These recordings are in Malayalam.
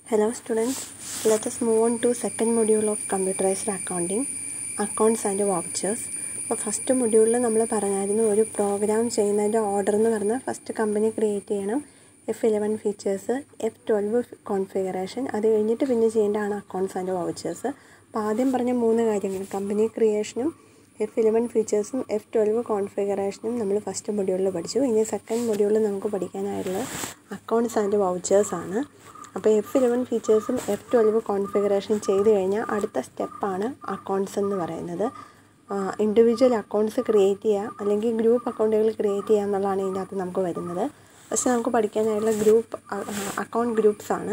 Hello students, let us move on to second module of computerized accounting, accounts and vouchers. അപ്പോൾ ഫസ്റ്റ് മൊഡ്യൂളിൽ നമ്മൾ പറഞ്ഞായിരുന്നു ഒരു പ്രോഗ്രാം ചെയ്യുന്നതിൻ്റെ ഓർഡർ എന്ന് പറഞ്ഞാൽ ഫസ്റ്റ് കമ്പനി ക്രിയേറ്റ് ചെയ്യണം F eleven features F twelve configuration അത് കഴിഞ്ഞിട്ട് പിന്നെ ചെയ്യേണ്ടതാണ് അക്കൗണ്ട്സ് ആൻഡ് വൗച്ചേഴ്സ് അപ്പോൾ ആദ്യം പറഞ്ഞ മൂന്ന് കാര്യങ്ങൾ കമ്പനി ക്രിയേഷനും എഫ് ഇലവൻ ഫീച്ചേഴ്സും എഫ് ട്വൽവ് കോൺഫിഗറേഷനും നമ്മൾ ഫസ്റ്റ് മൊഡ്യൂളിൽ പഠിച്ചു ഇനി സെക്കൻഡ് മൊഡ്യൂളിൽ നമുക്ക് പഠിക്കാനായിട്ടുള്ളത് അക്കൗണ്ട്സ് ആൻഡ് വൗച്ചേഴ്സ് ആണ് അപ്പോൾ എഫ് ഇലവൻ ഫീച്ചേഴ്സും എഫ് ട്വൽവ് കോൺഫിഗറേഷൻ ചെയ്ത് കഴിഞ്ഞാൽ അടുത്ത സ്റ്റെപ്പാണ് അക്കൗണ്ട്സ് എന്ന് പറയുന്നത് ഇൻഡിവിജ്വൽ അക്കൗണ്ട്സ് ക്രിയേറ്റ് ചെയ്യുക അല്ലെങ്കിൽ ഗ്രൂപ്പ് അക്കൗണ്ടുകൾ ക്രിയേറ്റ് ചെയ്യുക എന്നുള്ളതാണ് ഇതിൻ്റെ അകത്ത് നമുക്ക് വരുന്നത് പക്ഷേ നമുക്ക് പഠിക്കാനായിട്ടുള്ള ഗ്രൂപ്പ് അക്കൗണ്ട് ഗ്രൂപ്പ്സ് ആണ്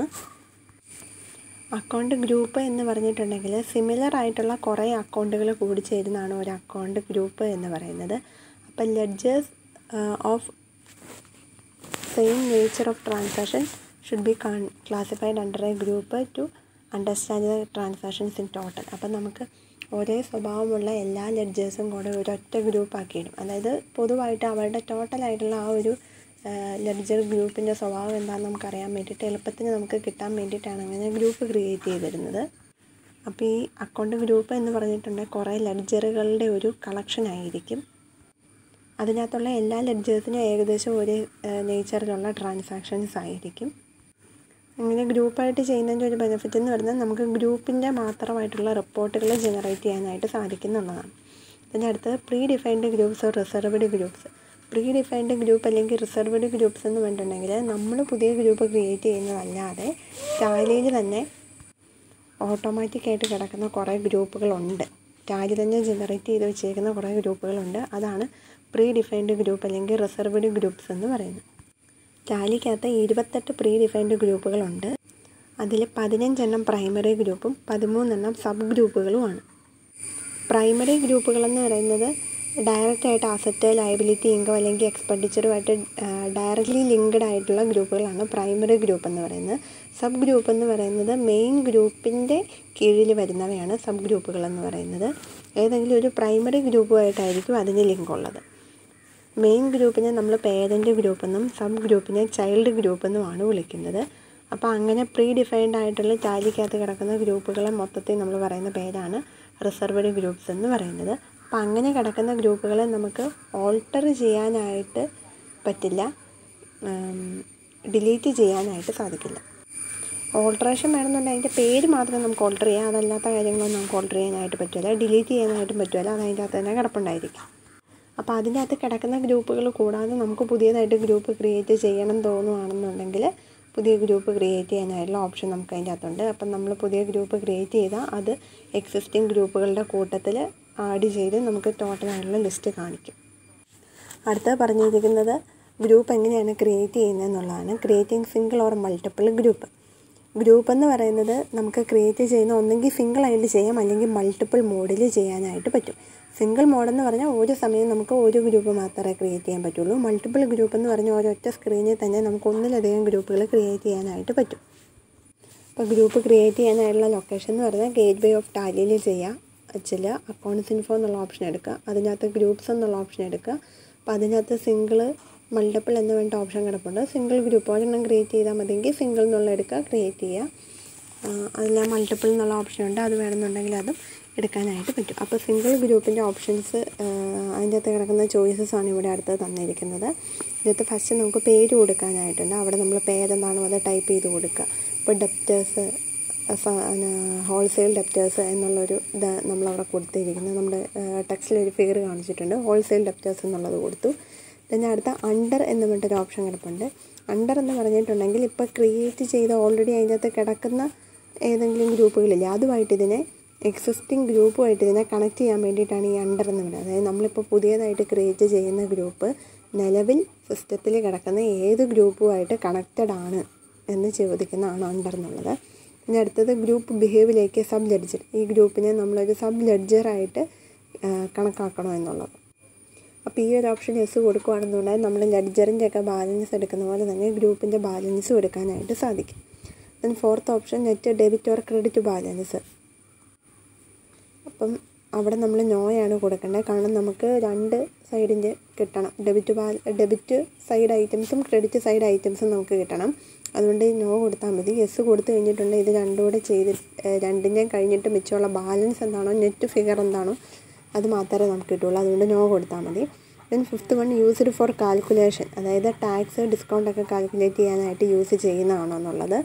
അക്കൗണ്ട് ഗ്രൂപ്പ് എന്ന് പറഞ്ഞിട്ടുണ്ടെങ്കിൽ സിമിലർ ആയിട്ടുള്ള കുറേ അക്കൗണ്ടുകൾ കൂടി ചേരുന്നതാണ് ഒരു അക്കൗണ്ട് ഗ്രൂപ്പ് എന്ന് പറയുന്നത് അപ്പോൾ ledgers of same nature of transaction should be classified under a group to understand the transactions in total അപ്പം നമുക്ക് ഒരേ സ്വഭാവമുള്ള എല്ലാ ലെഡ്ജേഴ്സും കൂടെ ഒരൊറ്റ ഗ്രൂപ്പ് ആക്കിയിടും അതായത് പൊതുവായിട്ട് അവരുടെ ടോട്ടലായിട്ടുള്ള ആ ഒരു ലെഡ്ജർ ഗ്രൂപ്പിൻ്റെ സ്വഭാവം എന്താണെന്ന് നമുക്കറിയാൻ വേണ്ടിയിട്ട് എളുപ്പത്തിന് നമുക്ക് കിട്ടാൻ വേണ്ടിയിട്ടാണ് അങ്ങനെ ഗ്രൂപ്പ് ക്രിയേറ്റ് ചെയ്തിരുന്നത് അപ്പോൾ ഈ അക്കൗണ്ട് ഗ്രൂപ്പ് എന്ന് പറഞ്ഞിട്ടുണ്ടെങ്കിൽ കുറേ ലെഡ്ജറുകളുടെ ഒരു കളക്ഷൻ ആയിരിക്കും അതിനകത്തുള്ള എല്ലാ ലെഡ്ജേഴ്സിനും ഏകദേശം ഒരേ നേച്ചറിലുള്ള ട്രാൻസാക്ഷൻസ് ആയിരിക്കും അങ്ങനെ ഗ്രൂപ്പായിട്ട് ചെയ്യുന്നതിൻ്റെ ഒരു ബെനിഫിറ്റ് എന്ന് പറയുന്നത് നമുക്ക് ഗ്രൂപ്പിൻ്റെ മാത്രമായിട്ടുള്ള റിപ്പോർട്ടുകൾ ജനറേറ്റ് ചെയ്യാനായിട്ട് സാധിക്കുന്നുള്ളതാണ് അതിൻ്റെ അടുത്തത് predefined groups reserved groups predefined group അല്ലെങ്കിൽ റിസർവ്ഡ് ഗ്രൂപ്പ്സ് എന്ന് പറഞ്ഞിട്ടുണ്ടെങ്കിൽ നമ്മൾ പുതിയ ഗ്രൂപ്പ് ക്രിയേറ്റ് ചെയ്യുന്നതല്ലാതെ ടാലിയിൽ തന്നെ ഓട്ടോമാറ്റിക്കായിട്ട് കിടക്കുന്ന കുറേ ഗ്രൂപ്പുകളുണ്ട് ടാലി തന്നെ ജനറേറ്റ് ചെയ്ത് വെച്ചേക്കുന്ന കുറേ ഗ്രൂപ്പുകളുണ്ട് അതാണ് പ്രീ ഡിഫൈൻഡ് ഗ്രൂപ്പ് അല്ലെങ്കിൽ റിസർവ്ഡ് ഗ്രൂപ്പ്സ് എന്ന് പറയുന്നത് ടാലിക്കകത്ത് ഇരുപത്തെട്ട് പ്രീ ഡിഫൈൻഡ് ഗ്രൂപ്പുകളുണ്ട് അതിൽ പതിനഞ്ചെണ്ണം പ്രൈമറി ഗ്രൂപ്പും പതിമൂന്നെണ്ണം സബ് ഗ്രൂപ്പുകളുമാണ് പ്രൈമറി ഗ്രൂപ്പുകളെന്ന് പറയുന്നത് ഡയറക്റ്റ് ആയിട്ട് അസറ്റ് ലയബിലിറ്റി ഇൻകം അല്ലെങ്കിൽ എക്സ്പെൻഡിച്ചറുമായിട്ട് ഡയറക്റ്റ്ലി ലിങ്ക്ഡ് ആയിട്ടുള്ള ഗ്രൂപ്പുകളാണ് പ്രൈമറി ഗ്രൂപ്പ് എന്ന് പറയുന്നത് സബ് ഗ്രൂപ്പ് എന്ന് പറയുന്നത് മെയിൻ ഗ്രൂപ്പിൻ്റെ കീഴിൽ വരുന്നവയാണ് സബ് ഗ്രൂപ്പുകൾ എന്ന് പറയുന്നത് ഏതെങ്കിലും ഒരു പ്രൈമറി ഗ്രൂപ്പുമായിട്ടായിരിക്കും അതിന് ലിങ്ക് ഉള്ളത് മെയിൻ ഗ്രൂപ്പിനെ നമ്മൾ പേരൻ്റ് ഗ്രൂപ്പ് എന്നും സബ് ഗ്രൂപ്പിനെ ചൈൽഡ് ഗ്രൂപ്പ് എന്നുമാണ് വിളിക്കുന്നത് അപ്പോൾ അങ്ങനെ പ്രീ ഡിഫൈൻഡ് ആയിട്ടുള്ള ടാലിക്കകത്ത് കിടക്കുന്ന ഗ്രൂപ്പുകളെ മൊത്തത്തിൽ നമ്മൾ പറയുന്ന പേരാണ് റിസർവ്ഡ് ഗ്രൂപ്പ്സ് എന്ന് പറയുന്നത് അപ്പോൾ അങ്ങനെ കിടക്കുന്ന ഗ്രൂപ്പുകളെ നമുക്ക് ഓൾട്ടർ ചെയ്യാനായിട്ട് പറ്റില്ല ഡിലീറ്റ് ചെയ്യാനായിട്ട് സാധിക്കില്ല ഓൾട്ടറേഷൻ വേണമെന്നുണ്ടെങ്കിൽ അതിൻ്റെ പേര് മാത്രം നമുക്ക് ഓൾട്ടർ ചെയ്യാം അതല്ലാത്ത കാര്യങ്ങളൊന്നും നമുക്ക് ഓൾട്ടർ ചെയ്യാനായിട്ട് പറ്റില്ല ഡിലീറ്റ് ചെയ്യാനായിട്ടും പറ്റില്ല അത് അതിൻ്റെ അകത്ത് തന്നെ കിടപ്പുണ്ടായിരിക്കും അപ്പോൾ അതിൻ്റെ അകത്ത് കിടക്കുന്ന ഗ്രൂപ്പുകൾ കൂടാതെ നമുക്ക് പുതിയതായിട്ട് ഗ്രൂപ്പ് ക്രിയേറ്റ് ചെയ്യണം തോന്നുവാണെന്നുണ്ടെങ്കിൽ പുതിയ ഗ്രൂപ്പ് ക്രിയേറ്റ് ചെയ്യാനായിട്ടുള്ള ഓപ്ഷൻ നമുക്ക് അതിൻ്റെ അകത്തുണ്ട് അപ്പം നമ്മൾ പുതിയ ഗ്രൂപ്പ് ക്രിയേറ്റ് ചെയ്താൽ അത് എക്സിസ്റ്റിംഗ് ഗ്രൂപ്പുകളുടെ കൂട്ടത്തിൽ ആഡ് ചെയ്ത് നമുക്ക് ടോട്ടലായിട്ടുള്ള ലിസ്റ്റ് കാണിക്കും അടുത്ത പറഞ്ഞിരിക്കുന്നത് ഗ്രൂപ്പ് എങ്ങനെയാണ് ക്രിയേറ്റ് ചെയ്യുന്നതെന്നുള്ളതാണ് creating single or multiple group group എന്ന് പറയുന്നത് നമുക്ക് ക്രിയേറ്റ് ചെയ്യുന്ന ഒന്നെങ്കിൽ സിംഗിൾ ആയിട്ട് ചെയ്യാം അല്ലെങ്കിൽ മൾട്ടിപ്പിൾ മോഡിൽ ചെയ്യാനായിട്ട് പറ്റും സിംഗിൾ മോഡെന്ന് പറഞ്ഞാൽ ഒരു സമയം നമുക്ക് ഒരു ഗ്രൂപ്പ് മാത്രമേ ക്രിയേറ്റ് ചെയ്യാൻ പറ്റുള്ളൂ മൾട്ടിപ്പിൾ ഗ്രൂപ്പ് എന്ന് പറഞ്ഞാൽ ഒരൊറ്റ സ്ക്രീനിൽ തന്നെ നമുക്ക് ഒന്നിലധികം ഗ്രൂപ്പുകൾ ക്രിയേറ്റ് ചെയ്യാനായിട്ട് പറ്റും അപ്പോൾ ഗ്രൂപ്പ് ക്രിയേറ്റ് ചെയ്യാനായിട്ടുള്ള ലൊക്കേഷൻ എന്ന് പറഞ്ഞാൽ ഗേറ്റ് വേ ഓഫ് ടാലിയിൽ ചെയ്യാം വെച്ചില്ല അക്കൗണ്ട്സ് ഇൻഫോ എന്നുള്ള ഓപ്ഷൻ എടുക്കുക അതിനകത്ത് ഗ്രൂപ്പ്സ് എന്നുള്ള ഓപ്ഷൻ എടുക്കുക അപ്പോൾ അതിനകത്ത് സിംഗിൾ മൾട്ടിപ്പിൾ എന്ന് വേണ്ട ഓപ്ഷൻ കിടപ്പുണ്ട് സിംഗിൾ ഗ്രൂപ്പ് ഒരെണ്ണം ക്രിയേറ്റ് ചെയ്താൽ മതിയെങ്കിൽ സിംഗിൾ എന്നുള്ള എടുക്കുക ക്രിയേറ്റ് ചെയ്യുക അതിൽ മൾട്ടിപ്പിൾ എന്നുള്ള ഓപ്ഷൻ ഉണ്ട് അത് വേണമെന്നുണ്ടെങ്കിൽ അതും എടുക്കാനായിട്ട് പറ്റും അപ്പോൾ സിംഗിൾ ഗ്രൂപ്പിൻ്റെ ഓപ്ഷൻസ് അതിൻ്റെ അകത്ത് കിടക്കുന്ന ചോയ്സസ് ആണ് ഇവിടെ അടുത്ത് തന്നിരിക്കുന്നത് ഇതിനകത്ത് ഫസ്റ്റ് നമുക്ക് പേര് കൊടുക്കാനായിട്ടുണ്ട് അവിടെ നമ്മൾ പേരെന്താണോ അത് ടൈപ്പ് ചെയ്ത് കൊടുക്കുക ഇപ്പോൾ ഡെപ്റ്റേഴ്സ് ഹോൾസെയിൽ ഡെപ്റ്റേഴ്സ് എന്നുള്ളൊരു ഇത് നമ്മളവിടെ കൊടുത്തിരിക്കുന്നത് നമ്മുടെ ടെക്സ്റ്റിൽ ഒരു ഫിഗർ കാണിച്ചിട്ടുണ്ട് ഹോൾസെയിൽ ഡെപ്റ്റേഴ്സ് എന്നുള്ളത് കൊടുത്തു പിന്നെ അടുത്ത അണ്ടർ എന്ന് പറഞ്ഞിട്ടൊരു ഓപ്ഷൻ കിടപ്പുണ്ട് അണ്ടർ എന്ന് പറഞ്ഞിട്ടുണ്ടെങ്കിൽ ഇപ്പോൾ ക്രിയേറ്റ് ചെയ്ത ഓൾറെഡി അതിൻ്റെ അകത്ത് കിടക്കുന്ന ഏതെങ്കിലും ഗ്രൂപ്പുകളില്ലേ അതുമായിട്ട് ഇതിനെ എക്സിസ്റ്റിംഗ് ഗ്രൂപ്പുമായിട്ട് ഇതിനെ കണക്ട് ചെയ്യാൻ വേണ്ടിയിട്ടാണ് ഈ അണ്ടർ എന്ന് പറയുന്നത് അതായത് നമ്മളിപ്പോൾ പുതിയതായിട്ട് ക്രിയേറ്റ് ചെയ്യുന്ന ഗ്രൂപ്പ് നിലവിൽ സിസ്റ്റത്തിൽ കിടക്കുന്ന ഏത് ഗ്രൂപ്പുമായിട്ട് കണക്റ്റഡ് ആണ് എന്ന് ചോദിക്കുന്നതാണ് അണ്ടർ എന്നുള്ളത് പിന്നെ അടുത്തത് ഗ്രൂപ്പ് ബിഹേവിലേക്ക് സബ് ലെഡ്ജർ ഈ ഗ്രൂപ്പിനെ നമ്മളൊരു സബ് ലെഡ്ജറായിട്ട് കണക്കാക്കണം എന്നുള്ളത് അപ്പോൾ ഈ ഒരു ഓപ്ഷൻ എസ് കൊടുക്കുകയാണെന്നുണ്ടെങ്കിൽ നമ്മൾ ലെഡ്ജറിൻ്റെ ഒക്കെ ബാലൻസ് എടുക്കുന്ന പോലെ തന്നെ ഗ്രൂപ്പിൻ്റെ ബാലൻസും എടുക്കാനായിട്ട് സാധിക്കും then fourth option net debit or credit balance അപ്പം അവിടെ നമ്മൾ നോയാണ് കൊടുക്കേണ്ടത് കാരണം നമുക്ക് രണ്ട് സൈഡിൻ്റെ കിട്ടണം ഡെബിറ്റ് ബാൽ ഡെബിറ്റ് സൈഡ് ഐറ്റംസും ക്രെഡിറ്റ് സൈഡ് ഐറ്റംസും നമുക്ക് കിട്ടണം അതുകൊണ്ട് നോ കൊടുത്താൽ മതി യെസ് കൊടുത്തു കഴിഞ്ഞിട്ടുണ്ടെങ്കിൽ ഇത് രണ്ടും കൂടെ ചെയ്ത് രണ്ടിൻ്റെയും കഴിഞ്ഞിട്ട് മിച്ചമുള്ള ബാലൻസ് എന്താണോ നെറ്റ് ഫിഗർ എന്താണോ അത് മാത്രമേ നമുക്ക് കിട്ടുള്ളൂ അതുകൊണ്ട് നോ കൊടുത്താൽ മതി then fifth one used for calculation അതായത് ടാക്സ് ഡിസ്കൗണ്ട് ഒക്കെ കാൽക്കുലേറ്റ് ചെയ്യാനായിട്ട് യൂസ് ചെയ്യുന്നതാണോ എന്നുള്ളത്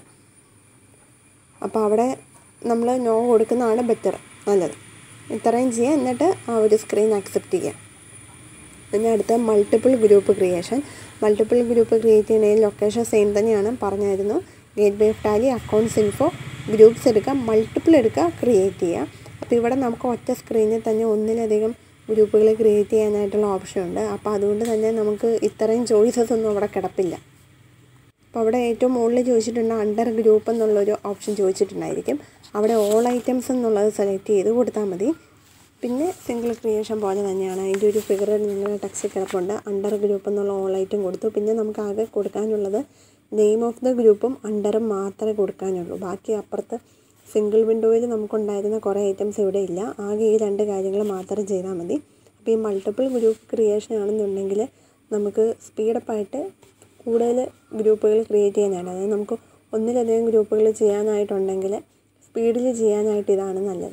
അപ്പോൾ അവിടെ നമ്മൾ നോ കൊടുക്കുന്നതാണ് ബെറ്റർ നല്ലത് ഇത്രയും ചെയ്യുക എന്നിട്ട് ആ ഒരു സ്ക്രീൻ അക്സെപ്റ്റ് ചെയ്യുക പിന്നെ അടുത്ത multiple group creation multiple group create ചെയ്യണമെങ്കിൽ ലൊക്കേഷൻ സെയിം തന്നെയാണ് പറഞ്ഞായിരുന്നു gateway of Tally accounts info groups എടുക്കുക മൾട്ടിപ്പിൾ എടുക്കുക ക്രിയേറ്റ് ചെയ്യുക അപ്പോൾ ഇവിടെ നമുക്ക് ഒറ്റ സ്ക്രീനിൽ തന്നെ ഒന്നിലധികം ഗ്രൂപ്പുകൾ ക്രിയേറ്റ് ചെയ്യാനായിട്ടുള്ള ഓപ്ഷൻ ഉണ്ട് അപ്പോൾ അതുകൊണ്ട് തന്നെ നമുക്ക് ഇത്രയും ചോയ്സസ് ഒന്നും അവിടെ കിടപ്പില്ല അപ്പോൾ അവിടെ ഏറ്റവും മുകളിൽ ചോദിച്ചിട്ടുണ്ട് അണ്ടർ ഗ്രൂപ്പ് എന്നുള്ളൊരു ഓപ്ഷൻ ചോദിച്ചിട്ടുണ്ടായിരിക്കും അവിടെ ഓൾ ഐറ്റംസ് എന്നുള്ളത് സെലക്ട് ചെയ്ത് കൊടുത്താൽ മതി പിന്നെ സിംഗിൾ ക്രിയേഷൻ പോലെ തന്നെയാണ് അതിൻ്റെ ഒരു ഫിഗർ നിങ്ങളുടെ ടെക്സ്റ്റ് കിടപ്പുണ്ട് അണ്ടർ ഗ്രൂപ്പ് എന്നുള്ള ഓൾ ഐറ്റം കൊടുത്തു പിന്നെ നമുക്ക് ആകെ കൊടുക്കാനുള്ളത് നെയിം ഓഫ് ദ ഗ്രൂപ്പും അണ്ടറും മാത്രമേ കൊടുക്കാനുള്ളൂ ബാക്കി അപ്പുറത്ത് സിംഗിൾ വിൻഡോയിൽ നമുക്കുണ്ടായിരുന്ന കുറേ ഐറ്റംസ് ഇവിടെ ഇല്ല ആകെ ഈ രണ്ട് കാര്യങ്ങൾ മാത്രം ചെയ്താൽ മതി അപ്പോൾ ഈ മൾട്ടിപ്പിൾ ഗ്രൂപ്പ് ക്രിയേഷൻ ആണെന്നുണ്ടെങ്കിൽ നമുക്ക് സ്പീഡപ്പായിട്ട് കൂടുതൽ ഗ്രൂപ്പുകൾ ക്രിയേറ്റ് ചെയ്യാനായിട്ട് അതായത് നമുക്ക് ഒന്നിലധികം ഗ്രൂപ്പുകൾ ചെയ്യാനായിട്ടുണ്ടെങ്കിൽ സ്പീഡിൽ ചെയ്യാനായിട്ട് ഇതാണ് നല്ലത്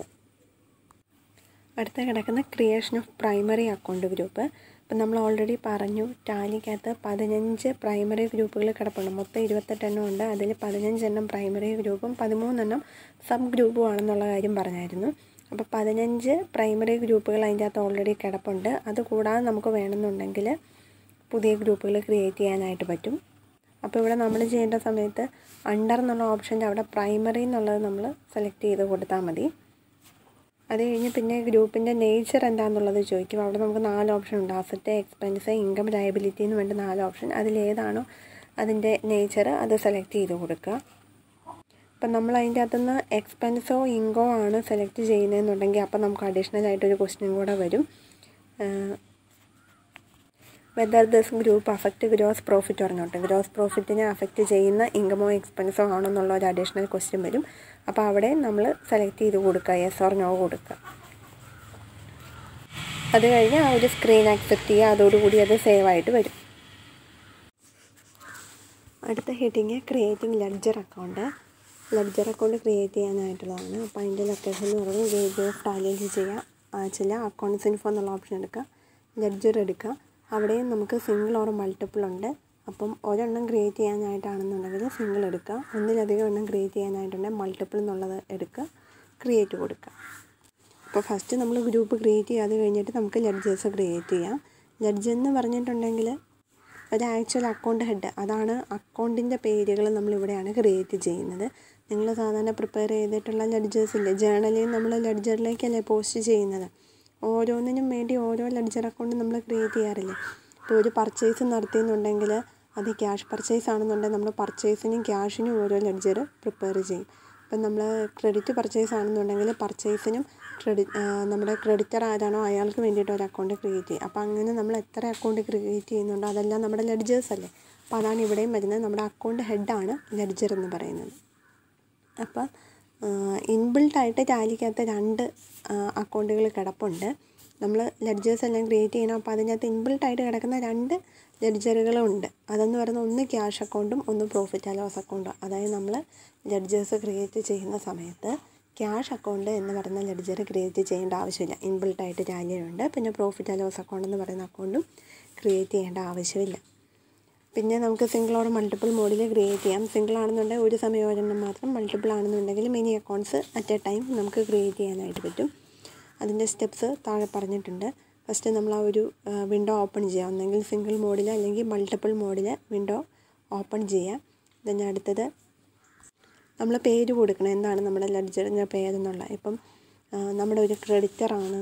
അടുത്ത കിടക്കുന്ന creation of primary account group ഇപ്പം നമ്മൾ ഓൾറെഡി പറഞ്ഞു ടാലിക്കകത്ത് പതിനഞ്ച് പ്രൈമറി ഗ്രൂപ്പുകൾ കിടപ്പുണ്ട് മൊത്തം ഇരുപത്തെട്ടെണ്ണം ഉണ്ട് അതിൽ പതിനഞ്ചെണ്ണം പ്രൈമറി ഗ്രൂപ്പും പതിമൂന്നെണ്ണം സബ് ഗ്രൂപ്പും ആണെന്നുള്ള കാര്യം പറഞ്ഞായിരുന്നു അപ്പോൾ പതിനഞ്ച് പ്രൈമറി ഗ്രൂപ്പുകൾ അതിൻ്റെ അകത്ത് ഓൾറെഡി കിടപ്പുണ്ട് അതുകൂടാതെ നമുക്ക് വേണമെന്നുണ്ടെങ്കിൽ പുതിയ ഗ്രൂപ്പുകൾ ക്രിയേറ്റ് ചെയ്യാനായിട്ട് പറ്റും അപ്പോൾ ഇവിടെ നമ്മൾ ചെയ്യേണ്ട സമയത്ത് അണ്ടർ എന്നുള്ള ഓപ്ഷൻ്റെ അവിടെ പ്രൈമറി എന്നുള്ളത് നമ്മൾ സെലക്ട് ചെയ്ത് കൊടുത്താൽ മതി അത് കഴിഞ്ഞ് പിന്നെ ഗ്രൂപ്പിൻ്റെ നേച്ചർ എന്താണെന്നുള്ളത് ചോദിക്കും അവിടെ നമുക്ക് നാല് ഓപ്ഷൻ ഉണ്ട് അസറ്റ് എക്സ്പെൻസ് ഇൻകം ലയബിലിറ്റി എന്ന് വേണ്ട നാല് ഓപ്ഷൻ അതിലേതാണോ അതിൻ്റെ നേച്ചർ അത് സെലക്ട് ചെയ്ത് കൊടുക്കുക അപ്പം നമ്മൾ അതിൻ്റെ അകത്തുനിന്ന് എക്സ്പെൻസോ ഇൻകോ ആണ് സെലക്ട് ചെയ്യുന്നതെന്നുണ്ടെങ്കിൽ അപ്പം നമുക്ക് അഡീഷണൽ ആയിട്ടൊരു ക്വസ്റ്റ്യൻ കൂടെ വരും whether this group affect gross profit പറഞ്ഞോട്ടെ ഗ്രോസ് പ്രോഫിറ്റിനെ അഫക്റ്റ് ചെയ്യുന്ന ഇൻകമോ എക്സ്പെൻസോ ആണോ എന്നുള്ള ഒരു അഡീഷണൽ ക്വസ്റ്റ്യൻ വരും അപ്പോൾ അവിടെ നമ്മൾ സെലക്ട് ചെയ്ത് കൊടുക്കുക യെസ് ഓർ നോ കൊടുക്കുക അത് കഴിഞ്ഞ് ആ ഒരു സ്ക്രീൻ ആക്സെപ്റ്റ് ചെയ്യുക അതോടുകൂടി അത് സേവ് ആയിട്ട് വരും അടുത്ത heading creating ledger account ledger account create ചെയ്യാനായിട്ടുള്ളതാണ് അപ്പോൾ അതിൻ്റെ ലൊക്കേഷൻ എന്ന് പറയുന്നത് ഗേറ്റ് ഓഫ് ടാലിയിൽ ചെയ്യുക ചില അക്കൗണ്ട്സ് ഇൻഫോ എന്നുള്ള ഓപ്ഷൻ എടുക്കുക ലെഡ്ജർ എടുക്കുക അവിടെയും നമുക്ക് സിംഗിൾ ഓർ മൾട്ടിപ്പിൾ ഉണ്ട് അപ്പം ഒരെണ്ണം ക്രിയേറ്റ് ചെയ്യാനായിട്ടാണെന്നുണ്ടെങ്കിൽ സിംഗിൾ എടുക്കുക ഒന്നിലധികം എണ്ണം ക്രിയേറ്റ് ചെയ്യാനായിട്ടുണ്ടെങ്കിൽ മൾട്ടിപ്പിൾ എന്നുള്ളത് എടുക്കുക ക്രിയേറ്റ് കൊടുക്കുക അപ്പോൾ ഫസ്റ്റ് നമ്മൾ ഗ്രൂപ്പ് ക്രിയേറ്റ് ചെയ്യാതെ കഴിഞ്ഞിട്ട് നമുക്ക് ലെഡ്ജേഴ്സ് ക്രിയേറ്റ് ചെയ്യാം ലെഡ്ജ് എന്ന് പറഞ്ഞിട്ടുണ്ടെങ്കിൽ ഒരു ആക്ച്വൽ അക്കൗണ്ട് ഹെഡ് അതാണ് അക്കൗണ്ടിൻ്റെ പേരുകൾ നമ്മളിവിടെയാണ് ക്രിയേറ്റ് ചെയ്യുന്നത് നിങ്ങൾ സാധാരണ പ്രിപ്പയർ ചെയ്തിട്ടുള്ള ലെഡ്ജേഴ്സ് ഇല്ലേ ജേണലിൽ നമ്മൾ ലെഡ്ജറിലേക്കല്ലേ പോസ്റ്റ് ചെയ്യുന്നത് ഓരോന്നിനും വേണ്ടി ഓരോ ലെഡ്ജർ അക്കൗണ്ട് നമ്മൾ ക്രിയേറ്റ് ചെയ്യാറില്ലേ ഇപ്പോൾ ഒരു പർച്ചേസ് നടത്തിയെന്നുണ്ടെങ്കിൽ അത് ക്യാഷ് പർച്ചേസ് ആണെന്നുണ്ടെങ്കിൽ നമ്മൾ പർച്ചേസിനും ക്യാഷിനും ഓരോ ലെഡ്ജർ പ്രിപ്പയർ ചെയ്യും ഇപ്പം നമ്മൾ ക്രെഡിറ്റ് പർച്ചേസ് ആണെന്നുണ്ടെങ്കിൽ പർച്ചേസിനും ക്രെഡി നമ്മുടെ ക്രെഡിറ്റർ ആരാണോ അയാൾക്ക് വേണ്ടിയിട്ട് ഒരു അക്കൗണ്ട് ക്രിയേറ്റ് ചെയ്യും അപ്പോൾ അങ്ങനെ നമ്മൾ എത്ര അക്കൗണ്ട് ക്രിയേറ്റ് ചെയ്യുന്നുണ്ടോ അതെല്ലാം നമ്മുടെ ലെഡ്ജേഴ്സ് അല്ലേ അപ്പോൾ അതാണ് ഇവിടെയും വരുന്നത് നമ്മുടെ അക്കൗണ്ട് ഹെഡാണ് ലെഡ്ജർ എന്ന് പറയുന്നത് അപ്പോൾ ഇൻബിൾട്ടായിട്ട് ടാലിക്കകത്ത് രണ്ട് അക്കൗണ്ടുകൾ കിടപ്പുണ്ട് നമ്മൾ ലെഡ്ജേഴ്സ് എല്ലാം ക്രിയേറ്റ് ചെയ്യണം അപ്പോൾ അതിനകത്ത് ഇൻബിൾട്ടായിട്ട് കിടക്കുന്ന രണ്ട് ലെഡ്ജറുകളും ഉണ്ട് അതെന്ന് പറയുന്നത് ഒന്ന് ക്യാഷ് അക്കൗണ്ടും ഒന്ന് പ്രോഫിറ്റ് ആൻഡ് ലോസ് അക്കൗണ്ടും അതായത് നമ്മൾ ലെഡ്ജേഴ്സ് ക്രിയേറ്റ് ചെയ്യുന്ന സമയത്ത് ക്യാഷ് അക്കൗണ്ട് എന്ന് പറയുന്ന ലെഡ്ജർ ക്രിയേറ്റ് ചെയ്യേണ്ട ആവശ്യമില്ല ഇൻബിൾട്ടായിട്ട് ടാലിയുണ്ട് പിന്നെ പ്രോഫിറ്റ് ആൻഡ് ലോസ് അക്കൗണ്ട് എന്ന് പറയുന്ന അക്കൗണ്ടും ക്രിയേറ്റ് ചെയ്യേണ്ട ആവശ്യമില്ല പിന്നെ നമുക്ക് സിംഗിൾ ഓർ മൾട്ടിപ്പിൾ മോഡിൽ ക്രിയേറ്റ് ചെയ്യാം സിംഗിൾ ആണെന്നുണ്ടെങ്കിൽ ഒരു സമയം ഒരെണ്ണം മാത്രം മൾട്ടിപ്പിൾ ആണെന്നുണ്ടെങ്കിൽ many accounts at a time നമുക്ക് ക്രിയേറ്റ് ചെയ്യാനായിട്ട് പറ്റും അതിൻ്റെ സ്റ്റെപ്സ് താഴെ പറഞ്ഞിട്ടുണ്ട് ഫസ്റ്റ് നമ്മൾ ആ ഒരു വിൻഡോ ഓപ്പൺ ചെയ്യുക ഒന്നെങ്കിൽ സിംഗിൾ മോഡിൽ അല്ലെങ്കിൽ മൾട്ടിപ്പിൾ മോഡിൽ വിൻഡോ ഓപ്പൺ ചെയ്യുക പിന്നെ അടുത്തത് നമ്മൾ പേര് കൊടുക്കണം എന്താണ് നമ്മുടെ ലെഡ്ജറിൻ്റെ പേരെന്നുള്ള ഇപ്പം നമ്മുടെ ഒരു ക്രെഡിറ്ററാണ്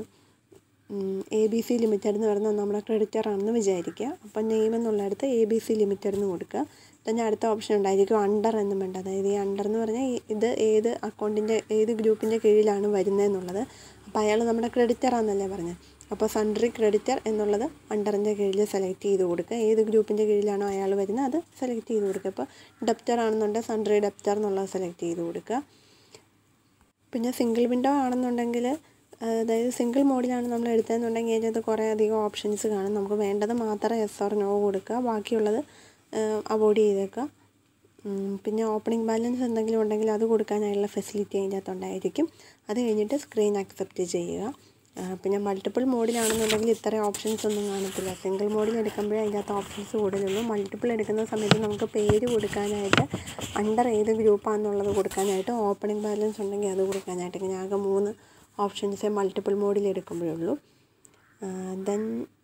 എ ബി സി ലിമിറ്റഡ് എന്ന് പറയുന്നത് നമ്മുടെ ക്രെഡിറ്റർ ആണെന്ന് വിചാരിക്കുക അപ്പം നെയിം എന്നുള്ളിടത്ത് എ ബി സി ലിമിറ്റഡ് എന്ന് കൊടുക്കുക പിന്നെ അടുത്ത ഓപ്ഷൻ ഉണ്ടായിരിക്കും അണ്ടർ എന്നും വേണ്ട അതായത് ഈ അണ്ടർ എന്ന് പറഞ്ഞാൽ ഇത് ഏത് അക്കൗണ്ടിൻ്റെ ഏത് ഗ്രൂപ്പിൻ്റെ കീഴിലാണ് വരുന്നതെന്നുള്ളത് അപ്പോൾ അയാൾ നമ്മുടെ ക്രെഡിറ്റർ ആണെന്നല്ലേ പറഞ്ഞത് അപ്പോൾ സൺട്രി ക്രെഡിറ്റർ എന്നുള്ളത് അണ്ടറിൻ്റെ കീഴിൽ സെലക്ട് ചെയ്ത് കൊടുക്കുക ഏത് ഗ്രൂപ്പിൻ്റെ കീഴിലാണോ അയാൾ വരുന്നത് അത് സെലക്ട് ചെയ്ത് കൊടുക്കുക ഇപ്പോൾ ഡെപ്റ്റർ ആണെന്നുണ്ടെങ്കിൽ സൺട്രി ഡെപ്റ്റർ എന്നുള്ളത് സെലക്ട് ചെയ്ത് കൊടുക്കുക പിന്നെ സിംഗിൾ വിൻഡോ ആണെന്നുണ്ടെങ്കിൽ അതായത് സിംഗിൾ മോഡിലാണ് നമ്മൾ എടുത്തതെന്നുണ്ടെങ്കിൽ അതിനകത്ത് കുറേ അധികം ഓപ്ഷൻസ് കാണും നമുക്ക് വേണ്ടത് മാത്രം എസ് ഓർ നോ കൊടുക്കുക ബാക്കിയുള്ളത് അവോയ്ഡ് ചെയ്തേക്കുക ഉം, പിന്നെ ഓപ്പണിംഗ് ബാലൻസ് എന്തെങ്കിലും ഉണ്ടെങ്കിൽ അത് കൊടുക്കാനായുള്ള ഫെസിലിറ്റി അതിൻ്റെ അകത്തുണ്ടായിരിക്കും അത് കഴിഞ്ഞിട്ട് സ്ക്രീൻ അക്സെപ്റ്റ് ചെയ്യുക ആ, പിന്നെ മൾട്ടിപ്പിൾ മോഡിലാണെന്നുണ്ടെങ്കിൽ ഇത്രയും ഓപ്ഷൻസ് ഒന്നും കാണത്തില്ല സിംഗിൾ മോഡിൽ എടുക്കുമ്പോഴേ അതിൻ്റെ അകത്ത് ഓപ്ഷൻസ് കൂടുതലുള്ളൂ മൾട്ടിപ്പിൾ എടുക്കുന്ന സമയത്ത് നമുക്ക് പേര് കൊടുക്കാനായിട്ട് അണ്ടർ ഏത് ഗ്രൂപ്പാണെന്നുള്ളത് കൊടുക്കാനായിട്ട് ഓപ്പണിംഗ് ബാലൻസ് ഉണ്ടെങ്കിൽ അത് കൊടുക്കാനായിട്ട് ഇങ്ങനെ ആകെ മൂന്ന് ഓപ്ഷൻസേ മൾട്ടിപ്പിൾ മോഡിൽ എടുക്കുമ്പോഴേ ഉള്ളൂ ദെൻ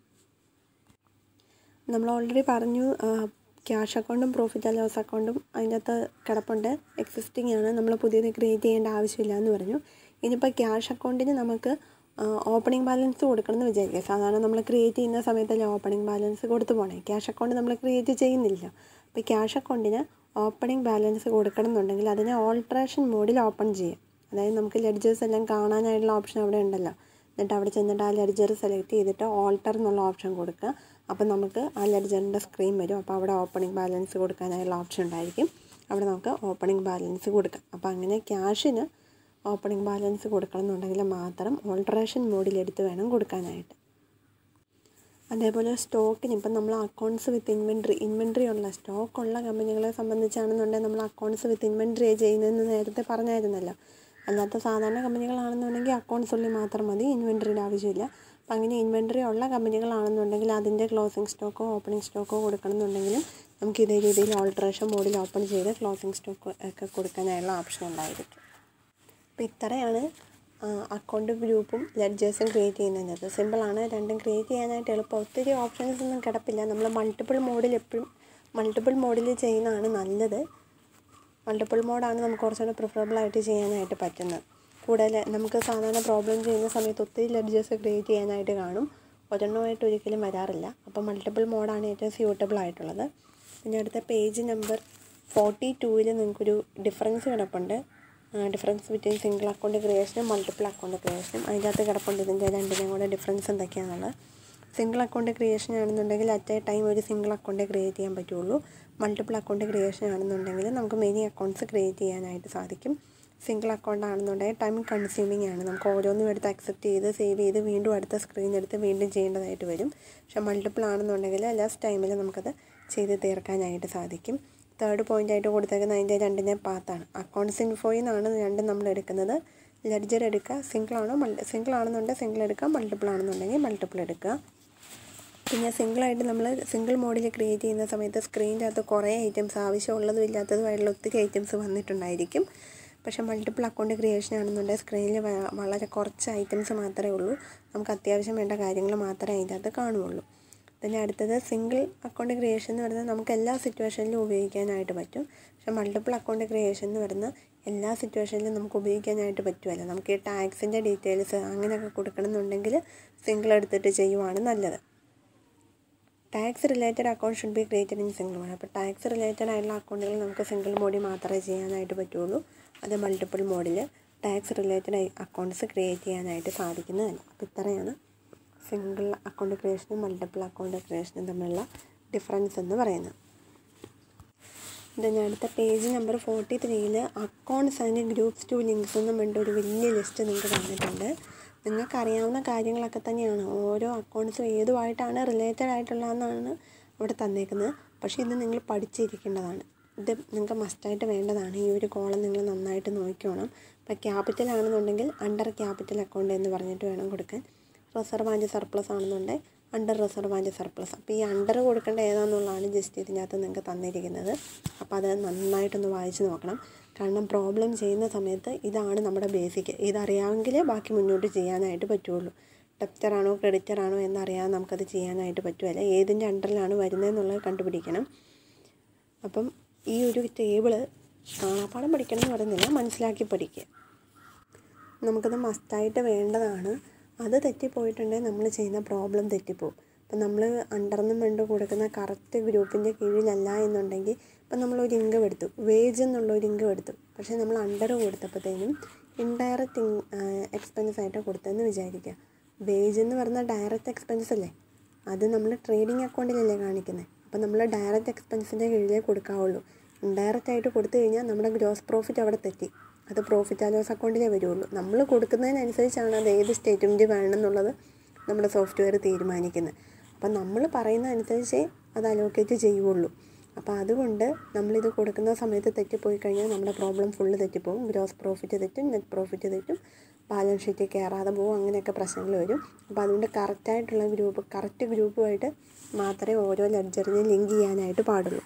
നമ്മൾ ഓൾറെഡി പറഞ്ഞു ക്യാഷ് അക്കൗണ്ടും പ്രോഫിറ്റ് ആൻഡ് ലോസ് അക്കൗണ്ടും അതിൻ്റെ അകത്ത് കിടപ്പുണ്ട് എക്സിസ്റ്റിംഗ് ആണ് നമ്മൾ പുതിയത് ക്രിയേറ്റ് ചെയ്യേണ്ട ആവശ്യമില്ല എന്ന് പറഞ്ഞു ഇനിയിപ്പോൾ ക്യാഷ് അക്കൗണ്ടിന് നമുക്ക് ഓപ്പണിംഗ് ബാലൻസ് കൊടുക്കണമെന്ന് വിചാരിക്കുക സാധാരണ നമ്മൾ ക്രിയേറ്റ് ചെയ്യുന്ന സമയത്തല്ലേ ഓപ്പണിംഗ് ബാലൻസ് കൊടുത്തു പോകണേ ക്യാഷ് അക്കൗണ്ട് നമ്മൾ ക്രിയേറ്റ് ചെയ്യുന്നില്ല അപ്പോൾ ക്യാഷ് അക്കൗണ്ടിന് ഓപ്പണിംഗ് ബാലൻസ് കൊടുക്കണം എന്നുണ്ടെങ്കിൽ അതിനെ ഓൾട്രേഷൻ മോഡിൽ ഓപ്പൺ ചെയ്യാം അതായത് നമുക്ക് ലെഡ്ജേഴ്സ് എല്ലാം കാണാനായിട്ടുള്ള ഓപ്ഷൻ അവിടെ ഉണ്ടല്ലോ എന്നിട്ട് അവിടെ ചെന്നിട്ട് ആ ലെഡ്ജർ സെലക്ട് ചെയ്തിട്ട് ഓൾട്ടർ എന്നുള്ള ഓപ്ഷൻ കൊടുക്കുക അപ്പോൾ നമുക്ക് ആ ലെഡ്ജറിൻ്റെ സ്ക്രീൻ വരും അപ്പോൾ അവിടെ ഓപ്പണിംഗ് ബാലൻസ് കൊടുക്കാനായുള്ള ഓപ്ഷൻ ഉണ്ടായിരിക്കും അവിടെ നമുക്ക് ഓപ്പണിംഗ് ബാലൻസ് കൊടുക്കാം അപ്പോൾ അങ്ങനെ ക്യാഷിന് ഓപ്പണിംഗ് ബാലൻസ് കൊടുക്കണം എന്നുണ്ടെങ്കിൽ മാത്രം ഓൾട്ടറേഷൻ മോഡിലെടുത്ത് വേണം കൊടുക്കാനായിട്ട് അതേപോലെ സ്റ്റോക്കിന് ഇപ്പം നമ്മൾ അക്കൗണ്ട്സ് വിത്ത് ഇൻവെൻട്രി ഇൻവെൻട്രി ഉള്ള സ്റ്റോക്ക് ഉള്ള കമ്പനികളെ സംബന്ധിച്ചാണെന്നുണ്ടെങ്കിൽ നമ്മൾ അക്കൗണ്ട്സ് വിത്ത് ഇൻവെൻട്രി ചെയ്യുന്നതെന്ന് നേരത്തെ പറഞ്ഞായിരുന്നല്ലോ അല്ലാത്ത സാധാരണ കമ്പനികളാണെന്നുണ്ടെങ്കിൽ അക്കൗണ്ട്സ് ഉള്ളിൽ മാത്രം മതി ഇൻവെൻട്രിയുടെ ആവശ്യമില്ല അപ്പം അങ്ങനെ ഇൻവെൻട്രി ഉള്ള കമ്പനികളാണെന്നുണ്ടെങ്കിൽ അതിൻ്റെ ക്ലോസിംഗ് സ്റ്റോക്കോ ഓപ്പണിംഗ് സ്റ്റോക്കോ കൊടുക്കണം എന്നുണ്ടെങ്കിലും നമുക്ക് ഇതേ രീതിയിൽ ഓൾട്രേഷൻ മോഡിൽ ഓപ്പൺ ചെയ്ത് ക്ലോസിംഗ് സ്റ്റോക്ക് ഒക്കെ കൊടുക്കാനായുള്ള ഓപ്ഷൻ ഉണ്ടായിരിക്കും അപ്പോൾ ഇത്രയാണ് അക്കൗണ്ട് ഗ്രൂപ്പും ലെഡ്ജേഴ്സും ക്രിയേറ്റ് ചെയ്യുന്നത് സിമ്പിളാണ് രണ്ടും ക്രിയേറ്റ് ചെയ്യാനായിട്ട് എളുപ്പം ഒത്തിരി ഓപ്ഷൻസ് ഒന്നും കിടപ്പില്ല നമ്മൾ മൾട്ടിപ്പിൾ മോഡിൽ എപ്പോഴും മൾട്ടിപ്പിൾ മോഡിൽ ചെയ്യുന്നതാണ് നല്ലത് മൾട്ടിപ്പിൾ മോഡാണ് നമുക്ക് കുറച്ചുകൂടെ പ്രിഫറബിൾ ആയിട്ട് ചെയ്യാനായിട്ട് പറ്റുന്നത് കൂടുതൽ നമുക്ക് സാധാരണ പ്രോബ്ലം ചെയ്യുന്ന സമയത്ത് ഒത്തിരി ലെഡ്ജേഴ്സ് ക്രിയേറ്റ് ചെയ്യാനായിട്ട് കാണും ഒരെണ്ണമായിട്ട് ഒരിക്കലും വരാറില്ല അപ്പോൾ മൾട്ടിപ്പിൾ മോഡാണ് ഏറ്റവും സ്യൂട്ടബിൾ ആയിട്ടുള്ളത് പിന്നെ അടുത്ത പേജ് നമ്പർ ഫോർട്ടി ടൂവിൽ നിങ്ങൾക്കൊരു ഡിഫറൻസ് കിടപ്പുണ്ട് ഡിഫറൻസ് ബിറ്റ്വീൻ സിംഗിൾ അക്കൗണ്ട് ക്രിയേഷനും മൾട്ടിപ്പിൾ അക്കൗണ്ട് ക്രിയേഷനും അതിൻ്റെ അകത്ത് കിടപ്പുണ്ട് ഇതിൻ്റെ രണ്ടിനെയും കൂടെ ഡിഫറൻസ് എന്തൊക്കെയാണെന്നുള്ളത് സിംഗിൾ അക്കൗണ്ട് ക്രിയേഷൻ ആണെന്നുണ്ടെങ്കിൽ അറ്റ് എ ടൈം ഒരു സിംഗിൾ അക്കൗണ്ടേ ക്രിയേറ്റ് ചെയ്യാൻ പറ്റുള്ളൂ മൾട്ടിപ്പിൾ അക്കൗണ്ട് ക്രിയേഷൻ ആണെന്നുണ്ടെങ്കിൽ നമുക്ക് മെനി അക്കൗണ്ട്സ് ക്രിയേറ്റ് ചെയ്യാനായിട്ട് സാധിക്കും സിംഗിൾ അക്കൗണ്ട് ആണെന്നുണ്ടെങ്കിൽ ടൈം കൺസ്യൂമിംഗ് ആണ് നമുക്ക് ഓരോന്നും എടുത്ത് അക്സെപ്റ്റ് ചെയ്ത് സേവ് ചെയ്ത് വീണ്ടും അടുത്ത സ്ക്രീൻ എടുത്ത് വീണ്ടും ചെയ്യേണ്ടതായിട്ട് വരും പക്ഷേ മൾട്ടിപ്പിൾ ആണെന്നുണ്ടെങ്കിൽ ലാസ്റ്റ് ടൈമിൽ നമുക്കത് ചെയ്ത് തീർക്കാനായിട്ട് സാധിക്കും തേർഡ് പോയിൻ്റ് ആയിട്ട് കൊടുത്തേക്കുന്ന അതിൻ്റെ രണ്ടിനെ പാത്താണ് അക്കൗണ്ട്സ് ഇൻഫോയിൽ നിന്നാണ് രണ്ടും നമ്മൾ എടുക്കുന്നത് ലെഡ്ജർ എടുക്കുക സിംഗിൾ ആണോ മൾട്ടി സിംഗിൾ ആണെന്നുണ്ടെങ്കിൽ സിംഗിൾ എടുക്കുക മൾട്ടിപ്പിൾ ആണെന്നുണ്ടെങ്കിൽ മൾട്ടിപ്പിൾ എടുക്കുക പിന്നെ സിംഗിളായിട്ട് നമ്മൾ സിംഗിൾ മോഡിൽ ക്രിയേറ്റ് ചെയ്യുന്ന സമയത്ത് സ്ക്രീനിൻ്റെ അകത്ത് കുറേ ഐറ്റംസ് ആവശ്യമുള്ളതും ഇല്ലാത്തതുമായിട്ടുള്ള ഒത്തിരി ഐറ്റംസ് വന്നിട്ടുണ്ടായിരിക്കും പക്ഷേ മൾട്ടിപ്പിൾ അക്കൗണ്ട് ക്രിയേഷൻ ആണെന്നുണ്ടെങ്കിൽ സ്ക്രീനിൽ വളരെ കുറച്ച് ഐറ്റംസ് മാത്രമേ ഉള്ളൂ നമുക്ക് അത്യാവശ്യം വേണ്ട കാര്യങ്ങൾ മാത്രമേ അതിൻ്റെ അകത്ത് കാണുകയുള്ളൂ പിന്നെ അടുത്തത് സിംഗിൾ അക്കൗണ്ട് ക്രിയേഷൻ എന്ന് പറയുന്നത് നമുക്ക് എല്ലാ സിറ്റുവേഷനിലും ഉപയോഗിക്കാനായിട്ട് പറ്റും പക്ഷേ മൾട്ടിപ്പിൾ അക്കൗണ്ട് ക്രിയേഷൻ എന്ന് പറയുന്നത് എല്ലാ സിറ്റുവേഷനിലും നമുക്ക് ഉപയോഗിക്കാനായിട്ട് പറ്റുമല്ലോ നമുക്ക് ഈ ടാക്സിൻ്റെ ഡീറ്റെയിൽസ് അങ്ങനെയൊക്കെ കൊടുക്കണമെന്നുണ്ടെങ്കിൽ സിംഗിൾ എടുത്തിട്ട് ചെയ്യുവാണ് നല്ലത് tax related account should be created in single mode അപ്പോൾ ടാക്സ് റിലേറ്റഡ് ആയിട്ടുള്ള അക്കൗണ്ടുകൾ നമുക്ക് സിംഗിൾ മോഡിൽ മാത്രമേ ചെയ്യാനായിട്ട് പറ്റുള്ളൂ അത് മൾട്ടിപ്പിൾ മോഡിൽ ടാക്സ് റിലേറ്റഡ് അക്കൗണ്ട്സ് ക്രിയേറ്റ് ചെയ്യാനായിട്ട് സാധിക്കുന്നതല്ല അപ്പോൾ ഇത്രയാണ് സിംഗിൾ അക്കൗണ്ട് ക്രിയേഷനും മൾട്ടിപ്പിൾ അക്കൗണ്ട് ക്രിയേഷനും തമ്മിലുള്ള ഡിഫറൻസ് എന്ന് പറയുന്നത് ഇതിന് അടുത്ത പേജ് നമ്പർ ഫോർട്ടി ത്രീയിൽ അക്കൗണ്ട്സ് അതിൻ്റെ ഗ്രൂപ്പ്സ് ടു ലിങ്ക്സ് എന്നും വേണ്ട ഒരു വലിയ ലിസ്റ്റ് നിങ്ങൾക്ക് തന്നിട്ടുണ്ട് നിങ്ങൾക്ക് അറിയാവുന്ന കാര്യങ്ങളൊക്കെ തന്നെയാണ് ഓരോ അക്കൗണ്ട്സും ഏതുമായിട്ടാണ് റിലേറ്റഡ് ആയിട്ടുള്ളതെന്നാണ് അവിടെ തന്നേക്കുന്നത് പക്ഷേ ഇത് നിങ്ങൾ പഠിച്ചിരിക്കേണ്ടതാണ് ഇത് നിങ്ങൾക്ക് മസ്റ്റായിട്ട് വേണ്ടതാണ് ഈ ഒരു കോളം നിങ്ങൾ നന്നായിട്ട് നോക്കിക്കോണം ഇപ്പോൾ ക്യാപിറ്റൽ ആണെന്നുണ്ടെങ്കിൽ അണ്ടർ ക്യാപിറ്റൽ അക്കൗണ്ട് എന്ന് പറഞ്ഞിട്ട് വേണം കൊടുക്കാൻ റിസർവ് ആൻഡ് സർപ്ലസ് ആണെന്നുണ്ടെങ്കിൽ അണ്ടർ റിസർവ് ആൻഡ് സർപ്ലസ് അപ്പോൾ ഈ അണ്ടർ കൊടുക്കേണ്ട ഏതാണെന്നുള്ളതാണ് ജസ്റ്റ് ഇതിനകത്ത് നിങ്ങൾക്ക് തന്നിരിക്കുന്നത് അപ്പോൾ അത് നന്നായിട്ടൊന്ന് വായിച്ച് നോക്കണം കാരണം പ്രോബ്ലം ചെയ്യുന്ന സമയത്ത് ഇതാണ് നമ്മുടെ ബേസിക് ഇതറിയാമെങ്കിൽ ബാക്കി മുന്നോട്ട് ചെയ്യാനായിട്ട് പറ്റുള്ളൂ ഡെപ്റ്ററാണോ ക്രെഡിറ്ററാണോ എന്നറിയാതെ നമുക്കത് ചെയ്യാനായിട്ട് പറ്റുമല്ല ഏതിൻ്റെ അണ്ടറിലാണ് വരുന്നതെന്നുള്ളത് കണ്ടുപിടിക്കണം അപ്പം ഈ ഒരു ടേബിള് കാണാപ്പാടം പഠിക്കണം എന്ന് പറയുന്നില്ല മനസ്സിലാക്കി പഠിക്കുക നമുക്കത് മസ്റ്റായിട്ട് വേണ്ടതാണ് അത് തെറ്റിപ്പോയിട്ടുണ്ടെങ്കിൽ നമ്മൾ ചെയ്യുന്ന പ്രോബ്ലം തെറ്റിപ്പോവും അപ്പം നമ്മൾ അണ്ടർന്നും വേണ്ട കൊടുക്കുന്ന കറക്റ്റ് ഗ്രൂപ്പിൻ്റെ കീഴിലല്ല എന്നുണ്ടെങ്കിൽ ഇപ്പം നമ്മളൊരു ഇൻകം എടുത്തു വേജ് എന്നുള്ള ഒരു ഇൻകം എടുത്തു പക്ഷേ നമ്മൾ അണ്ടർ കൊടുത്തപ്പോഴത്തേനും ഇൻഡയറക്റ്റ് എക്സ്പെൻസ് ആയിട്ട് കൊടുത്തതെന്ന് വിചാരിക്കുക വേജ് എന്ന് പറയുന്ന ഡയറക്റ്റ് എക്സ്പെൻസ് അല്ലേ അത് നമ്മൾ ട്രേഡിംഗ് അക്കൗണ്ടിലല്ലേ കാണിക്കുന്നത് അപ്പം നമ്മൾ ഡയറക്റ്റ് എക്സ്പെൻസിൻ്റെ കീഴിലേ കൊടുക്കാവുള്ളൂ ഇൻഡയറക്റ്റ് ആയിട്ട് കൊടുത്തു കഴിഞ്ഞാൽ നമ്മുടെ ഗ്രോസ് പ്രോഫിറ്റ് അവിടെ തെറ്റി അത് പ്രോഫിറ്റ് ആൻഡ് ലോസ് അക്കൗണ്ടിലേ വരുള്ളൂ നമ്മൾ കൊടുക്കുന്നതിനനുസരിച്ചാണ് അത് ഏത് സ്റ്റേറ്റ്മെൻറ്റ് വേണം എന്നുള്ളത് നമ്മുടെ സോഫ്റ്റ്വെയർ തീരുമാനിക്കുന്നത് അപ്പം നമ്മൾ പറയുന്ന അനുസരിച്ചേ അത് അലോക്കേറ്റ് ചെയ്യുള്ളൂ അപ്പോൾ അതുകൊണ്ട് നമ്മളിത് കൊടുക്കുന്ന സമയത്ത് തെറ്റിപ്പോയി കഴിഞ്ഞാൽ നമ്മുടെ പ്രോബ്ലം ഫുള്ള് തെറ്റിപ്പോവും ഗ്രോസ് പ്രോഫിറ്റ് തെറ്റും നെറ്റ് പ്രോഫിറ്റ് തെറ്റും ബാലൻസ് ഷീറ്റിൽ കയറാതെ പോകും അങ്ങനെയൊക്കെ പ്രശ്നങ്ങൾ വരും അപ്പോൾ അതുകൊണ്ട് കറക്റ്റായിട്ടുള്ള ഗ്രൂപ്പ് കറക്റ്റ് ഗ്രൂപ്പുമായിട്ട് മാത്രമേ ഓരോ ലെഡ്ജറിനെ ലിങ്ക് ചെയ്യാനായിട്ട് പാടുള്ളൂ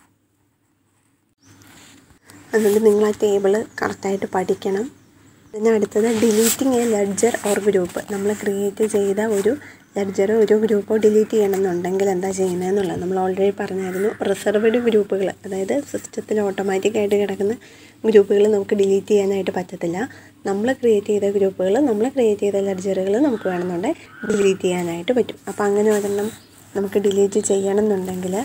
അതുകൊണ്ട് നിങ്ങൾ ആ ടേബിൾ കറക്റ്റായിട്ട് പഠിക്കണം പിന്നെ അടുത്തത് deleting a ledger or group നമ്മൾ ക്രിയേറ്റ് ചെയ്ത ഒരു ലെഡ്ജറോ ഒരു ഗ്രൂപ്പോ ഡിലീറ്റ് ചെയ്യണമെന്നുണ്ടെങ്കിൽ എന്താ ചെയ്യുന്നതെന്നുള്ളത് നമ്മൾ ഓൾറെഡി പറഞ്ഞായിരുന്നു റിസർവ്ഡ് ഗ്രൂപ്പുകൾ അതായത് സിസ്റ്റത്തിൽ ഓട്ടോമാറ്റിക്കായിട്ട് കിടക്കുന്ന ഗ്രൂപ്പുകൾ നമുക്ക് ഡിലീറ്റ് ചെയ്യാനായിട്ട് പറ്റത്തില്ല നമ്മൾ ക്രിയേറ്റ് ചെയ്ത ഗ്രൂപ്പുകൾ നമ്മൾ ക്രിയേറ്റ് ചെയ്ത ലെഡ്ജറുകൾ നമുക്ക് വേണമെന്നുണ്ടെങ്കിൽ ഡിലീറ്റ് ചെയ്യാനായിട്ട് പറ്റും അപ്പോൾ അങ്ങനെ ഒരെണ്ണം നമുക്ക് ഡിലീറ്റ് ചെയ്യണമെന്നുണ്ടെങ്കിൽ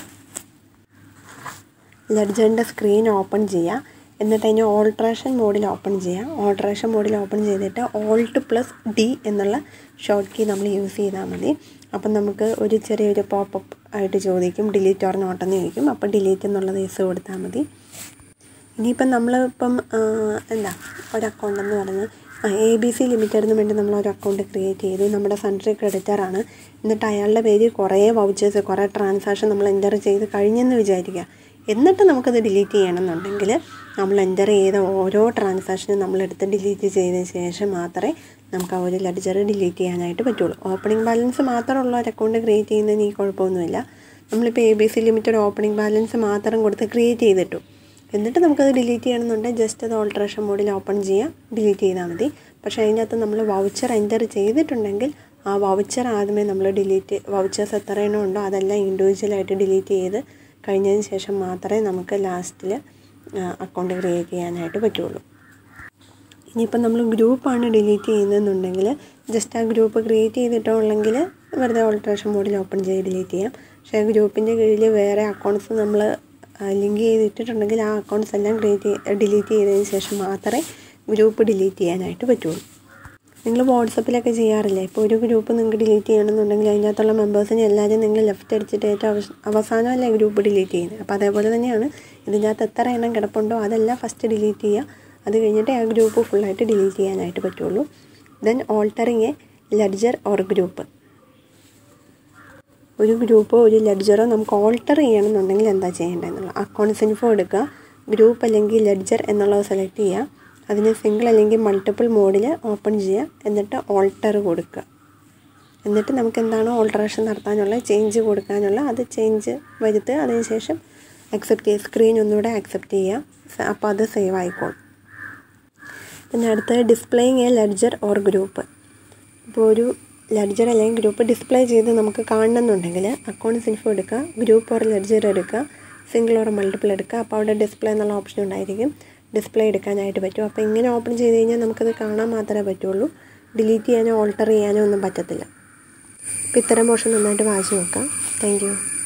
ലെഡ്ജറിൻ്റെ സ്ക്രീൻ ഓപ്പൺ ചെയ്യുക എന്നിട്ട് അതിന് ഓൾട്രേഷൻ മോഡിൽ ഓപ്പൺ ചെയ്യുക ഓൾട്രേഷൻ മോഡിൽ ഓപ്പൺ ചെയ്തിട്ട് ഓൾട്ട് പ്ലസ് ഡി എന്നുള്ള ഷോർട്ട് കീ നമ്മൾ യൂസ് ചെയ്താൽ മതി അപ്പം നമുക്ക് ഒരു ചെറിയൊരു പോപ്പപ്പ് ആയിട്ട് ചോദിക്കും ഡിലീറ്റ് ഓർ നോട്ട് എന്ന് ചോദിക്കും അപ്പോൾ ഡിലീറ്റ് എന്നുള്ളത് യൂസ് കൊടുത്താൽ മതി ഇനിയിപ്പം നമ്മളിപ്പം എന്താ ഒരു അക്കൗണ്ട് എന്ന് പറഞ്ഞ് എ ബി സി ലിമിറ്റഡിന് വേണ്ടി നമ്മൾ ഒരു അക്കൗണ്ട് ക്രിയേറ്റ് ചെയ്തു നമ്മുടെ സൺട്രി ക്രെഡിറ്ററാണ് എന്നിട്ട് അയാളുടെ പേരിൽ കുറേ വൗച്ചേഴ്സ് കുറേ ട്രാൻസാക്ഷൻ നമ്മൾ എൻ്റർ ചെയ്ത് കഴിഞ്ഞെന്ന് വിചാരിക്കുക എന്നിട്ട് നമുക്കത് ഡിലീറ്റ് ചെയ്യണമെന്നുണ്ടെങ്കിൽ നമ്മൾ എൻ്റർ ചെയ്ത ഓരോ ട്രാൻസാക്ഷനും നമ്മളെടുത്ത് ഡിലീറ്റ് ചെയ്തതിന് ശേഷം മാത്രമേ നമുക്ക് ആ ഒരു ലെഡ്ജർ ഡിലീറ്റ് ചെയ്യാനായിട്ട് പറ്റുള്ളൂ ഓപ്പണിംഗ് ബാലൻസ് മാത്രമുള്ള ഒരു അക്കൗണ്ട് ക്രിയേറ്റ് ചെയ്യുന്നതിന് ഈ കുഴപ്പമൊന്നുമില്ല നമ്മളിപ്പോൾ A B C limited opening balance മാത്രം കൊടുത്ത് ക്രിയേറ്റ് ചെയ്തിട്ടു എന്നിട്ട് നമുക്കത് ഡിലീറ്റ് ചെയ്യണമെന്നുണ്ടെങ്കിൽ ജസ്റ്റ് അത് ഓൾട്രേഷൻ മോഡിൽ ഓപ്പൺ ചെയ്യുക ഡിലീറ്റ് ചെയ്താൽ മതി പക്ഷേ അതിനകത്ത് നമ്മൾ വൗച്ചർ എൻ്റർ ചെയ്തിട്ടുണ്ടെങ്കിൽ ആ വൗച്ചർ ആദ്യമേ നമ്മൾ ഡിലീറ്റ് വൗച്ചേഴ്സ് എത്ര എണ്ണം ഉണ്ടോ അതെല്ലാം ഇൻഡിവിജ്വലായിട്ട് ഡിലീറ്റ് ചെയ്ത് കഴിഞ്ഞതിന് ശേഷം മാത്രമേ നമുക്ക് ലാസ്റ്റിൽ അക്കൗണ്ട് ക്രിയേറ്റ് ചെയ്യാനായിട്ട് പറ്റുള്ളൂ ഇനിയിപ്പം നമ്മൾ ഗ്രൂപ്പാണ് ഡിലീറ്റ് ചെയ്യുന്നതെന്നുണ്ടെങ്കിൽ ജസ്റ്റ് ആ ഗ്രൂപ്പ് ക്രിയേറ്റ് ചെയ്തിട്ടുള്ളെങ്കിൽ വെറുതെ ഓൾട്രേഷൻ മോഡിൽ ഓപ്പൺ ചെയ്ത് ഡിലീറ്റ് ചെയ്യാം പക്ഷേ ആ ഗ്രൂപ്പിൻ്റെ കീഴിൽ വേറെ അക്കൗണ്ട്സ് നമ്മൾ ലിങ്ക് ചെയ്തിട്ടുണ്ടെങ്കിൽ ആ അക്കൗണ്ട്സ് എല്ലാം ക്രിയേറ്റ് ഡിലീറ്റ് ചെയ്തതിന് ശേഷം മാത്രമേ ഗ്രൂപ്പ് ഡിലീറ്റ് ചെയ്യാനായിട്ട് പറ്റുള്ളൂ നിങ്ങൾ വാട്സപ്പിലൊക്കെ ചെയ്യാറില്ലേ ഇപ്പോൾ ഒരു ഗ്രൂപ്പ് നിങ്ങൾക്ക് ഡിലീറ്റ് ചെയ്യണമെന്നുണ്ടെങ്കിൽ അതിനകത്തുള്ള മെമ്പേഴ്സിനെ എല്ലാവരും നിങ്ങൾ ലെഫ്റ്റ് അടിച്ചിട്ട് ഏറ്റവും അവസ അവസാനമല്ലേ ഗ്രൂപ്പ് ഡിലീറ്റ് ചെയ്യുന്നത് അപ്പോൾ അതേപോലെ തന്നെയാണ് ഇതിനകത്ത് എത്ര എണ്ണം കിടപ്പുണ്ടോ അതെല്ലാം ഫസ്റ്റ് ഡിലീറ്റ് ചെയ്യുക അത് കഴിഞ്ഞിട്ട് ആ ഗ്രൂപ്പ് ഫുള്ളായിട്ട് ഡിലീറ്റ് ചെയ്യാനായിട്ട് പറ്റുള്ളൂ then altering a ledger or group ഒരു ഗ്രൂപ്പോ ഒരു ലെഡ്ജറോ നമുക്ക് ഓൾട്ടർ ചെയ്യണമെന്നുണ്ടെങ്കിൽ എന്താ ചെയ്യേണ്ടതെന്നുള്ള അക്കൗണ്ട്സ് ഇൻഫോ എടുക്കുക ഗ്രൂപ്പ് അല്ലെങ്കിൽ ലെഡ്ജർ എന്നുള്ളത് സെലക്ട് ചെയ്യുക അതിന് സിംഗിൾ അല്ലെങ്കിൽ മൾട്ടിപ്പിൾ മോഡിൽ ഓപ്പൺ ചെയ്യുക എന്നിട്ട് ഓൾട്ടർ കൊടുക്കുക എന്നിട്ട് നമുക്ക് എന്താണോ ഓൾട്ടറേഷൻ നടത്താനുള്ള ചേഞ്ച് കൊടുക്കാനുള്ള അത് ചേഞ്ച് വരുത്തുക അതിനുശേഷം അക്സെപ്റ്റ് ചെയ്യുക സ്ക്രീൻ ഒന്നുകൂടെ അക്സെപ്റ്റ് ചെയ്യുക അപ്പോൾ അത് സേവ് ആയിക്കോളും പിന്നെ അടുത്തത് displaying a ledger or group ഇപ്പോൾ ഒരു ലെഡ്ജർ അല്ലെങ്കിൽ ഗ്രൂപ്പ് ഡിസ്പ്ലേ ചെയ്ത് നമുക്ക് കാണണമെന്നുണ്ടെങ്കിൽ അക്കൗണ്ട്സ് ഇൻഫോ എടുക്കുക ഗ്രൂപ്പ് ഓർ ലെഡ്ജർ എടുക്കുക സിംഗിൾ ഓർ മൾട്ടിപ്പിൾ എടുക്കുക അപ്പോൾ അവിടെ ഡിസ്പ്ലേ എന്നുള്ള ഓപ്ഷൻ ഉണ്ടായിരിക്കും ഡിസ്പ്ലേ എടുക്കാനായിട്ട് പറ്റും അപ്പോൾ ഇങ്ങനെ ഓപ്പൺ ചെയ്ത് കഴിഞ്ഞാൽ നമുക്കത് കാണാൻ മാത്രമേ പറ്റുള്ളൂ ഡിലീറ്റ് ചെയ്യാനോ ഓൾട്ടർ ചെയ്യാനോ ഒന്നും പറ്റത്തില്ല അപ്പോൾ ഇത്തരം മോഷൻ നന്നായിട്ട് വായിച്ച് നോക്കാം താങ്ക്